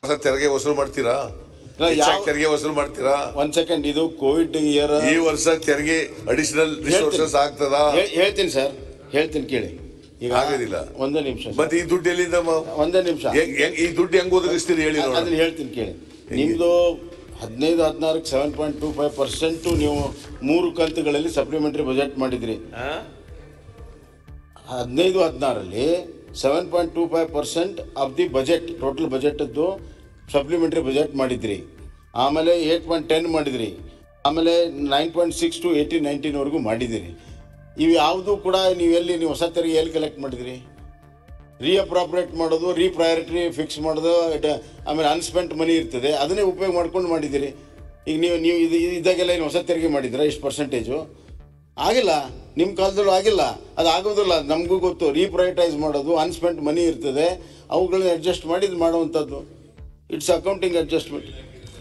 ಹೊಸ ತೆರಿಗೆ ವಸೂಲು ಮಾಡ್ತೀರಾ ಇಲ್ಲ, ಯಾವ- ಹೆಚ್ಚಾಗಿ ತೆರಿಗೆ ವಸೂಲು ಮಾಡ್ತೀರಾ ಒಂದ್ ಸೆಕೆಂಡ್ ಇದು ಕೋವಿಡ್ ಇಯರ್ ಈ ವರ್ಷ ತೆರಿಗೆ ಅಡಿಷನಲ್ ರಿಸೋರ್ಸಸ್ ಆಗ್ತದಾ ಹೇಳ್ತೀನಿ ಸರ್ ಹೇಳ್ತೀನಿ ಕೇಳಿ ಈಗ ಆಗೋದಿಲ್ಲ. ಒಂದೇ ನಿಮಿಷ ಸರ್. ಮತ್ತೆ ಈ ದುಡ್ಡು ಎಲ್ಲಿಂದ ಮ- ಒಂದೇ ನಿಮಿಷ ಹೆಂಗ್- ಹೆಂಗ್- ಈ ದುಡ್ಡು ಹೆಂಗ್ ಒದಗಿಸ್ತೀರಿ ಹೇಳಿ ನೋಡೋಣ ಅದನ್ನ ಹೇಳ್ತೀನಿ ಕೇಳಿ ನಿಮ್ದು ಹದಿನೈದು ಹದಿನಾರಕ್ಕೆ seven point two five percent ನೀವು ಮೂರು ಕಂತುಗಳಲ್ಲಿ ಸಪ್ಲಿಮೆಂಟರಿ ಬಜೆಟ್ ಮಾಡಿದ್ರಿ ಹದಿನೈದು ಹದಿನಾರಲ್ಲಿ seven point two five percent of the budget total ಬಜೆಟದ್ದು ಸಪ್ಲಿಮೆಂಟ್ರಿ ಬಜೆಟ್ ಮಾಡಿದ್ರಿ ಆಮೇಲೆ ಏಟ್ ಪಾಯಿಂಟ್ ಟೆನ್ ಮಾಡಿದ್ರಿ ಆಮೇಲೆ nine point six to eighteen ನೈನ್ಟೀನ್ವರೆಗೂ ಮಾಡಿದ್ದೀರಿ ಇವು ಯಾವುದೂ ಕೂಡ ನೀವು ಎಲ್ಲಿ ನೀವು ಹೊಸ ತೆರಿಗೆ ಎಲ್ಲಿ ಕಲೆಕ್ಟ್ ಮಾಡಿದ್ರಿ ರೀಅಪ್ರಾಪ್ರೇಟ್ ಮಾಡೋದು ರೀಪ್ರಯಾರಿಟಿ ಫಿಕ್ಸ್ ಮಾಡೋದು ಇಟ- ಆಮೇಲೆ ಅನ್ಸ್ಪೆಂಟ್ ಮನಿ ಇರ್ತದೆ ಅದನ್ನೇ ಉಪಯೋಗ ಮಾಡ್ಕೊಂಡು ಮಾಡಿದ್ದೀರಿ ಈಗ ನೀವು ನೀವು ಇದು ಇದಾಗೆಲ್ಲ ಏನು ಹೊಸ ತೆರಿಗೆ ಮಾಡಿದ್ದೀರಾ ಇಷ್ಟು ಪರ್ಸೆಂಟೇಜು ಆಗಿಲ್ಲ ನಿಮ್ಮ ಕಾಲದಲ್ಲೂ ಆಗಿಲ್ಲ ಅದು ಆಗೋದಿಲ್ಲ ನಮಗೂ ಗೊತ್ತು ರೀಪ್ರೈಟೈಸ್ ಮಾಡೋದು ಅನ್ಸ್ಪೆಂಟ್ ಮನಿ ಇರ್ತದೆ ಅವುಗಳನ್ನ ಅಡ್ಜಸ್ಟ್ ಮಾಡಿ ಇದು ಮಾಡುವಂಥದ್ದು ಇಟ್ಸ್ ಅಕೌಂಟಿಂಗ್ ಅಡ್ಜಸ್ಟ್ಮೆಂಟ್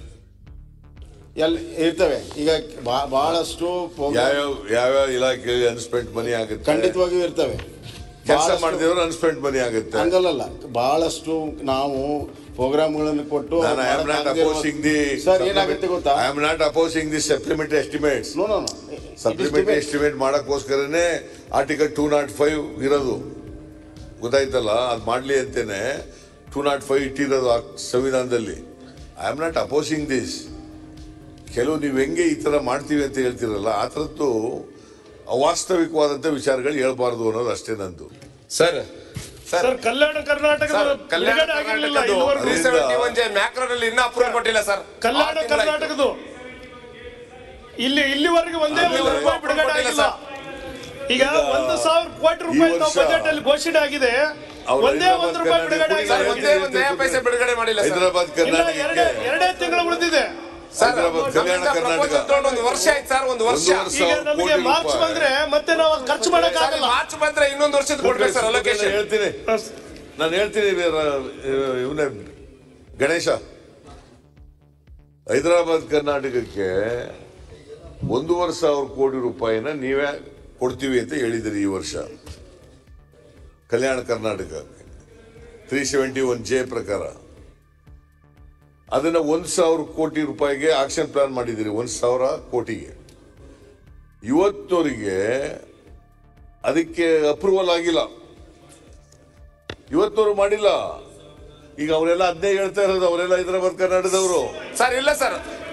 ಎಲ್ಲ ಇರ್ತವೆ ಈಗ ಬಾ- ಬಹಳಷ್ಟು program- ಯಾವ್ಯಾವ ಯಾವ್ಯಾವ ಇಲಾಖೆ ಅನ್ಸ್ಪೆಂಡ್ ಮನಿ ಆಗುತ್ತೆ ಖಂಡಿತವಾಗಿಯೂ ಇರ್ತವೆ ಕೆಲಸ ಬಹಳಷ್ಟು- ಮಾಡಿದವರು ಅನ್ಸ್ಪೆಂಡ್ ಮನಿ ಆಗುತ್ತೆ ಹಂಗಲ್ಲ ಬಹಳಷ್ಟು ನಾವು ಪ್ರೋಗ್ರಾಮ್ಗಳನ್ನು ಕೊಟ್ಟು ನಾನು I am not opposing the sir ಏನಾಗುತ್ತೆ ಗೊತ್ತಾ I am not opposing the supplementary estimates no no supplementary estimate ಮಾಡಕ್ಕೋಸ್ಕರನೇ ಆರ್ಟಿಕಲ್ ಟೂ ನಾಟ್ ಫೈವ್ ಇರೋದು ಗೊತ್ತಾಯ್ತಲ್ಲ ಅದು ಮಾಡಲಿ ಅಂತೇನೆ ಟೂ ನಾಟ್ ಫೈವ್ ಇಟ್ಟಿರೋದು ಆ ಸಂವಿಧಾನದಲ್ಲಿ I am not opposing this ಕೆಲವು ನೀವು ಹೆಂಗೆ ಈ ಥರ ಮಾಡ್ತೀವಿ ಅಂತ ಹೇಳ್ತಿರಲ್ಲ ಆ ಥರದ್ದು ಅವಾಸ್ತವಿಕವಾದಂಥ ವಿಚಾರಗಳು ಹೇಳ್ಬಾರ್ದು ಅನ್ನೋದು ಅಷ್ಟೇ ನಂದು ಸರ್ ಸರ್ ಸರ್ ಕಲ್ಯಾಣ ಕರ್ನಾಟಕದ ಸರ್ ಕಲ್ಯಾಣ ಬಿಡುಗಡೆ ಆಗಿರ್ಲಿಲ್ಲ ಕರ್ನಾಟಕದ್ದು ಇದುವರೆಗೂ. 371 ಜೆ ಮ್ಯಾಕ್ರೋನಲ್ಲಿ ಇನ್ನೂ ಅಪ್ರೂವ್ ಕೊಟ್ಟಿಲ್ಲ ಸರ್ ಕಲ್ಯಾಣ ಆರು ತಿಂಗಳಾಯ್ತು. ಕರ್ನಾಟಕದ್ದು ಇಲ್ಲಿ ಇಲ್ಲಿವರೆಗೆ ಒಂದೇ ಅದೇ ಒಂದು ರೂಪಾಯಿ ಬಿಡುಗಡೆ ಕೊಟ್ಟಿಲ್ಲ ಆಗಿಲ್ಲ ಈಗ ಒಂದು ಸಾವಿರ ಕೋಟಿ ರೂಪಾಯಿ ಈ ವರ್ಷ ಬಜೆಟ್ ಅಲ್ಲಿ ಘೋಷಣೆ ಆಗಿದೆ ಅವ್ರು ಒಂದೇ ಹೈದರಾಬಾದ್ ಒಂದು ರೂಪಾಯಿ ಬಿಡುಗಡೆ ಕರ್ನಾಟಕ ಸರ್ ಆಗಿಲ್ಲ ಒಂದೇ ಒಂದು ನಯ ಪೈಸೆ ಬಿಡುಗಡೆ ಮಾಡಿಲ್ಲ ಸರ್ ಹೈದರಾಬಾದ್ ಇನ್ನ ಎರಡೇ ಕರ್ನಾಟಕಕ್ಕೆ ಎರಡೇ ತಿಂಗಳು ಉಳಿದಿದೆ ಸರ್ ಹೈದರಾಬಾದ್ ಕಲ್ಯಾಣ ನಮ್ಮಿಂದ ಕರ್ನಾಟಕ proposal ತಗೊಂಡು ಒಂದು ವರ್ಷ ಆಯ್ತು ಸರ್ ಒಂದು ವರ್ಷ ಒಂದು ವರ್ಷ. ಈಗ ಸಾವಿರ ನಮಗೆ ಕೋಟಿ ಮಾರ್ಚ್ ರೂಪಾಯಿ. ಬಂದ್ರೆ ಮತ್ತೆ ನಾವು ಅದ್ ಖರ್ಚು ಮಾಡಕ್ ಸರ್, ಆಗಲ್ಲ ಮಾರ್ಚ್ ಬಂದ್ರೆ ಇನ್ನೊಂದು ವರ್ಷದ ಕೊಡ್ಬೇಕು ಸರ್ ನಾನು ಅಲೋಕೇಶನ್ ಹೇಳ್ತೀನಿ ನಾನು ಹೇಳ್ತೀನಿ ಇವನೇ ಗಣೇಶ ಹೈದರಾಬಾದ್ ಕರ್ನಾಟಕಕ್ಕೆ ಒಂದೂವರೆ ಸಾವಿರ ಕೋಟಿ ರೂಪಾಯಿನ ನೀವೇ ಕೊಡ್ತೀವಿ ಅಂತ ಹೇಳಿದಿರಿ ಈ ವರ್ಷ ಕಲ್ಯಾಣ ಕರ್ನಾಟಕಕ್ಕೆ ತ್ರೀ ಸೆವೆಂಟಿ ಒನ್ ಜೆ ಪ್ರಕಾರ ಅದನ್ನ ಒಂದು ಸಾವಿರ ಕೋಟಿ ರೂಪಾಯಿಗೆ ಆಕ್ಷನ್ ಪ್ಲಾನ್ ಮಾಡಿದಿರಿ ಒಂದು ಸಾವಿರ ಕೋಟಿಗೆ ಇವತ್ತವರಿಗೆ ಅದಕ್ಕೆ ಅಪ್ರೂವಲ್ ಆಗಿಲ್ಲ ಇವತ್ತವರು ಮಾಡಿಲ್ಲ ಈಗ ಅವರೆಲ್ಲ ಅದನ್ನೇ ಹೇಳ್ತಾ ಇರೋದು ಅವರೆಲ್ಲ ಹೈದರಾಬಾದ್ ಕರ್ನಾಟಕದವರು ಸರ್ ಇಲ್ಲ ಸರ್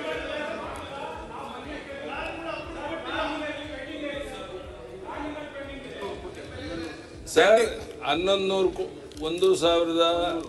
ಸರ್ ಹನ್ನೊಂದು ನೂರು ಕೋ- ಒಂದು ಸಾವಿರದ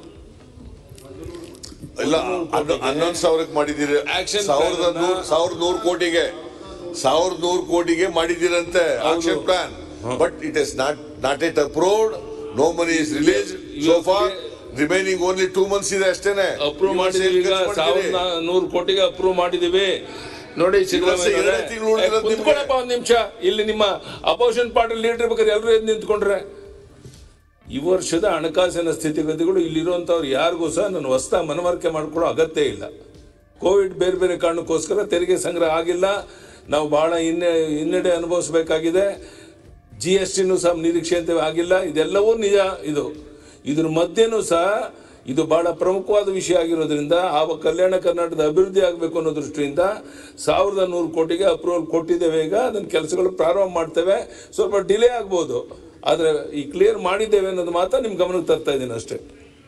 ಇಲ್ಲ ಹನ್ನೊ- ಹನ್ನೊಂದು ಸಾವಿರಕ್ಕೆ ಮಾಡಿದ್ದೀರಿ Action ಸಾವಿರದ plan ಅನ್ನ- ನೂರ್ ಸಾವಿರದ ನೂರು ಕೋಟಿಗೆ ಸಾವಿರದ ನೂರು ಕೋಟಿಗೆ ಮಾಡಿದ್ದೀರಂತೆ action plan but it is not not it approved no money is release so far remaining only two months ಇದೆ ಅಷ್ಟೇನೆ ಅಪ್ರೂವ್ ಈ ವರ್ಷ ಮಾಡಿದೀವಿ ಏನ್ ಈಗ ಖರ್ಚು ಸಾವಿರದ ಮಾಡ್ತೀರಿ? ನೂರು ಕೋಟಿಗೆ ಅಪ್ರೂವ್ ಮಾಡಿದೀವಿ ನೋಡಿ ಸಿದ್ದರಾಮಯ್ಯ ಎರಡೇ ತಿಂಗಳು ಉಳಿದಿರೋದು ನಿಮ್ಗೆ. ಕುತ್ಕೊಳ್ಳಪ್ಪ ಒಂದ್ ನಿಮಿಷ ಇಲ್ಲಿ ನಿಮ್ಮ ಅಪೋಸಿಷನ್ ಪಾರ್ಟಿ ಲೀಡರ್ ಬೇಕಾದ್ರೆ ಎಲ್ಲರೂ ಎದ್ದು ನಿಂತ್ಕೊಂಡ್ರೆ ಈ ವರ್ಷದ ಹಣಕಾಸಿನ ಸ್ಥಿತಿಗತಿಗಳು ಇಲ್ಲಿರುವಂತವ್ರು ಯಾರಿಗೂ ಸಹ ನಾನು ಹೊಸ ಮನವರಿಕೆ ಮಾಡ್ಕೊಳ್ಳೋ ಅಗತ್ಯ ಇಲ್ಲ ಕೋವಿಡ್ ಬೇರೆ ಬೇರೆ ಕಾರಣಕ್ಕೋಸ್ಕರ ತೆರಿಗೆ ಸಂಗ್ರಹ ಆಗಿಲ್ಲ ನಾವು ಬಹಳ ಹಿನ್ನೆ ಹಿನ್ನಡೆ ಅನುಭವಿಸಬೇಕಾಗಿದೆ ಜಿ ಎಸ್ ಟಿನೂ ಸಹ ನಿರೀಕ್ಷೆಯಂತೆ ಆಗಿಲ್ಲ ಇದೆಲ್ಲವೂ ನಿಜ ಇದು ಇದ್ರ ಮಧ್ಯೆನೂ ಸಹ ಇದು ಬಹಳ ಪ್ರಮುಖವಾದ ವಿಷಯ ಆಗಿರೋದ್ರಿಂದ ಆ ಕಲ್ಯಾಣ ಕರ್ನಾಟಕದ ಅಭಿವೃದ್ಧಿ ಆಗಬೇಕು ಅನ್ನೋ ದೃಷ್ಟಿಯಿಂದ ಸಾವಿರದ ನೂರು ಕೋಟಿಗೆ ಅಪ್ರೂವಲ್ ಕೊಟ್ಟಿದ್ದೇವೆ ಈಗ ಅದನ್ನ ಕೆಲಸಗಳು ಪ್ರಾರಂಭ ಮಾಡ್ತೇವೆ ಸ್ವಲ್ಪ ಡಿಲೇ ಆಗ್ಬೋದು ಆದರೆ ಈ ಕ್ಲಿಯರ್ ಮಾಡಿದ್ದೇವೆ ಅನ್ನೋದು ಮಾತ್ರ ನಿಮ್ಮ ಗಮನಕ್ಕೆ ತರ್ತಾ ಇದ್ದೀನಿ ಅಷ್ಟೇ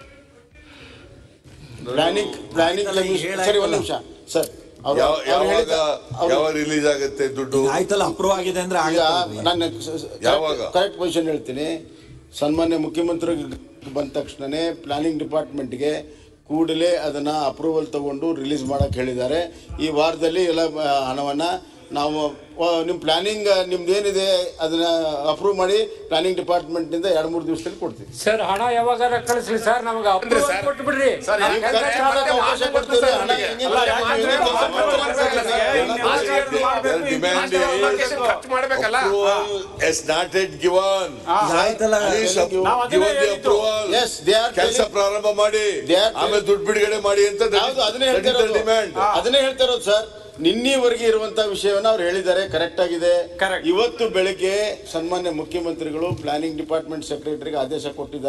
ಪ್ಲಾನಿಂಗ್ ಪ್ಲಾನಿಂಗ್ ಸರಿ ಒಂದು ನಿಮಿಷ ಸರ್ ಅವ್ರು- ಯಾವ- ಅವ್ರು ಯಾವಾಗ ಹೇಳಿದ- ಅವ್ರು- ಯಾವಾಗ ರಿಲೀಸ್ ಆಗುತ್ತೆ ದುಡ್ಡು ಆಯ್ತಲ್ಲ ಅಪ್ರೂವ್ ಆಗಿದೆ ಅಂದ್ರೆ ಈಗ ಆಗಲ್ಲ ನಾನು ಯಾವಾಗ? ಕರೆಕ್ಟ್ ಪೊಸಿಷನ್ ಹೇಳ್ತೀನಿ ಸನ್ಮಾನ್ಯ ಮುಖ್ಯಮಂತ್ರಿ ಬಂದ ತಕ್ಷಣನೇ ಪ್ಲಾನಿಂಗ್ ಡಿಪಾರ್ಟ್ಮೆಂಟ್ಗೆ ಕೂಡಲೇ ಅದನ್ನ ಅಪ್ರೂವಲ್ ತಗೊಂಡು ರಿಲೀಸ್ ಮಾಡಕ್ಕೆ ಹೇಳಿದ್ದಾರೆ ಈ ವಾರದಲ್ಲಿ ಎಲ್ಲ ಆ, ಹಣವನ್ನ ನಾವು ಆ, ನಿಮ್ಮ ಪ್ಲಾನಿಂಗ್ ನಿಮ್ದು ಏನಿದೆ ಅದನ್ನ ಅಪ್ರೂವ್ ಮಾಡಿ ಪ್ಲಾನಿಂಗ್ ಡಿಪಾರ್ಟ್ಮೆಂಟ್ನಿಂದ ಎರಡು ಮೂರು ದಿವಸದಲ್ಲಿ ಕೊಡ್ತೀವಿ ಸರ್ ಹಣ ಯಾವಾಗಾರ ಕಳಿಸ್ಲಿ ಸರ್ ನಮಗೆ ಅಂದ್ರೆ ಸರ್- ಕೊಟ್ಟು ಬಿಡ್ರಿ ಸರ್ ನೀವು ಯಾಕಂದ್ರೆ ಖರ್ಚು ಮತ್ತೆ ಮಾಡೋಕೆ ಅವಕಾಶ ಮಾರ್ಚ್ ಕೊಡ್ತೀವಿ. ಸರ್ ಹಣ ನಮಗೆ. ಹೆಂಗೆ ಅಲ್ಲ, ಖರ್ಚು ಮಾರ್ಚ್ ಮಾಡ್ತೀವಿ? ಮಾರ್ಚ್ ಮಾಡ್ಬೇಕಲ್ಲ ಸರ್. ಮಾರ್ಚ್ ಎರಡು ಮಾಡ್ಬೇಕು. Their demand March is- allocation ಖರ್ಚು ಮಾಡ್ಬೇಕಲ್ಲ Approval is not yet given. ಆಯ್ತಲ್ಲ Please Thank you. ನಾವು ಅದನ್ನೇ given the ಹೇಳಿದ್ದು. approval. Yes, they are ಕೆಲಸ telling- ಪ್ರಾರಂಭ ಮಾಡಿ They are ಆಮೇಲೆ ದುಡ್ಡು ಬಿಡುಗಡೆ ಮಾಡಿ ಅಂತ ಹೌದು ಅದನ್ನೇ ಹೇಳ್ತಾ ಇರೋದು. ಡಿಮ್ಯಾಂಡ್ ಅದನ್ನೇ ಹೇಳ್ತಾ ಇರೋದು ಸರ್ ನಿನ್ನೆವರೆಗೆ ಇರುವಂತಹ ವಿಷಯವನ್ನ ಅವ್ರು ಹೇಳಿದ್ದಾರೆ ಕರೆಕ್ಟ್ ಆಗಿದೆ Correct. ಇವತ್ತು ಬೆಳಿಗ್ಗೆ ಸನ್ಮಾನ್ಯ ಮುಖ್ಯಮಂತ್ರಿಗಳು ಪ್ಲಾನಿಂಗ್ ಡಿಪಾರ್ಟ್ಮೆಂಟ್ ಸೆಕ್ರೆಟರಿಗೆ ಆದೇಶ ಕೊಟ್ಟಿದ್ದಾರೆ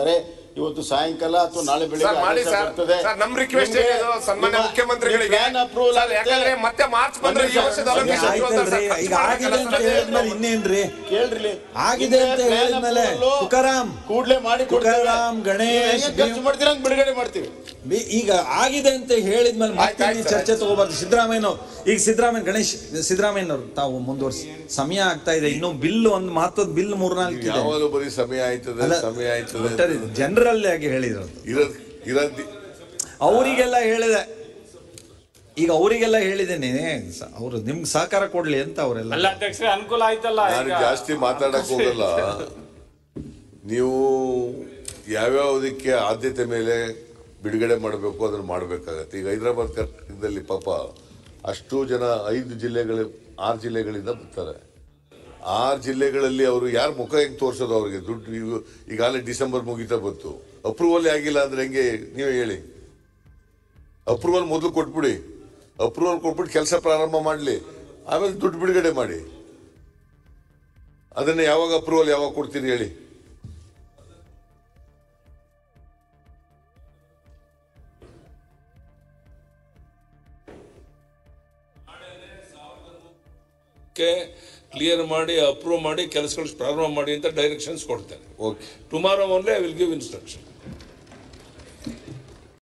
ಇವತ್ತು ಸಾಯಂಕಾಲ ಅಥವಾ ನಾಳೆ ಬೆಳಿಗ್ಗೆ ಸರ್ ಮಾಡಿ ಆದೇಶ ಸರ್ ಬರ್ತದೆ. ಸರ್ ನಮ್ ರಿಕ್ವೆಸ್ಟ್ ನಿಮ್ಗೆ ಏನಿದು ಸನ್ಮಾನ್ಯ ನಿಮ್ಮ- ಮುಖ್ಯಮಂತ್ರಿಗಳಿಗೆ ನಿಮ್ಮ plan approval ಸರ್, ಆಗುತ್ತೆ. ಯಾಕಂದ್ರೆ ಮತ್ತೆ ಮಾರ್ಚ್ ಬಂದ್ರೆ ಈ ವರ್ಷದ ಈಗ Olympics ಶುರು ಆಗ್ತದೆ ಆಯ್ತಲ್ರಿ ಸರ್. ಈಗ ಆಗಿದೆ ಅಂತ ಹೇಳಿದ್ಮೇಲೆ ಇನ್ನೇನ್ರಿ ಕೇಳ್ರಿ ಆಗಿದೆ ಅಂತ ಹೇಳಿದ್ಮೇಲೆ ತುಕಾರಾಮ್ ಕೂಡ್ಲೆ ಮಾಡಿ ಕೊಡ್ತೇವೆ. ತುಕಾರಾಮ್, ಗಣೇಶ್, ನೀವು ಹೆಂಗೆ ಖರ್ಚು ಮಾಡ್ತೀರಾ ಹಂಗೆ ಬಿಡುಗಡೆ ಮಾಡ್ತೀವಿ ಬಿ- ಈಗ ಆಗಿದೆ ಅಂತ ಹೇಳಿದ್ಮೇಲೆ ಮತ್ತೆ ಆಯ್ತು, ಈ ಆಯ್ತು, ಚರ್ಚೆ ತಗೋಬಾರ್ದು ಸಿದ್ದರಾಮಯ್ಯನವರು ಈಗ ಸಿದ್ದರಾಮಯ್ಯ ಗಣೇಶ್ ಸಿದ್ದರಾಮಯ್ಯನವರು ತಾವು ಮುಂದುವರಿಸಿ ಸಮಯ ಆಗ್ತಾ ಇದೆ ಇನ್ನು ಬಿಲ್ ಒಂದು ಮಹತ್ವದ ಬಿಲ್ ಮೂರ್ನಾಲ್ಕು ಇದೆ ಯಾವಾಗಲೂ ಬರೀ ಸಮಯ ಆಯ್ತದೆ ಅಲ್ಲ, ಸಮಯ ಆಯ್ತದೆ ಒಟ್ಟಾರೆ ಜನರಲ್ ಆಗಿ ಹೇಳಿದ್ರು ಇರೋದ್ ಇರೋದ್ ಅವರಿಗೆಲ್ಲ ಹೇಳಿದೆ ಈಗ ಅವರಿಗೆಲ್ಲ ಹೇಳಿದ್ದೇನೆ ಸ- ಅವರು ನಿಮ್ಗೆ ಸಹಕಾರ ಕೊಡ್ಲಿ ಅಂತ ಅವರೆಲ್ಲ ಅಲ್ಲ ಅಧ್ಯಕ್ಷರೇ ಅನುಕೂಲ ಆಯ್ತಲ್ಲ ನಾನು ಈಗ ಜಾಸ್ತಿ ಮಾತಾಡಕ್ ಹೋಗಲ್ಲ ನೀವು ಯಾವ್ಯಾವುದಕ್ಕೆ ಆದ್ಯತೆ ಮೇಲೆ ಬಿಡುಗಡೆ ಮಾಡಬೇಕು ಅದನ್ನು ಮಾಡಬೇಕಾಗತ್ತೆ ಈಗ ಹೈದರಾಬಾದ್ ಕರ್ನಾಟಕದಲ್ಲಿ ಪಾಪ ಅಷ್ಟು ಜನ ಐದು ಜಿಲ್ಲೆಗಳ ಆರು ಜಿಲ್ಲೆಗಳಿಂದ ಬರ್ತಾರೆ ಆರು ಜಿಲ್ಲೆಗಳಲ್ಲಿ ಅವರು ಯಾರು ಮುಖ ಹೆಂಗೆ ತೋರಿಸೋದು ಅವ್ರಿಗೆ ದುಡ್ಡು ಈಗ ಈಗಾಗಲೇ ಡಿಸೆಂಬರ್ ಮುಗಿತಾ ಬಂತು ಅಪ್ರೂವಲ್ ಆಗಿಲ್ಲ ಅಂದ್ರೆ ಹೆಂಗೆ ನೀವೇ ಹೇಳಿ ಅಪ್ರೂವಲ್ ಮೊದಲು ಕೊಟ್ಬಿಡಿ ಅಪ್ರೂವಲ್ ಕೊಟ್ಬಿಟ್ಟು ಕೆಲಸ ಪ್ರಾರಂಭ ಮಾಡಲಿ ಆಮೇಲೆ ದುಡ್ಡು ಬಿಡುಗಡೆ ಮಾಡಿ ಅದನ್ನ ಯಾವಾಗ ಅಪ್ರೂವಲ್ ಯಾವಾಗ ಕೊಡ್ತೀರಿ ಹೇಳಿ ಕ್ಲಿಯರ್ ಮಾಡಿ ಅಪ್ರೂವ್ ಮಾಡಿ ಕೆಲಸಗಳು ಪ್ರಾರಂಭ ಮಾಡಿ ಅಂತ ಡೈರೆಕ್ಷನ್ಸ್ ಕೊಡ್ತೇನೆ okay tomorrow only I will give instruction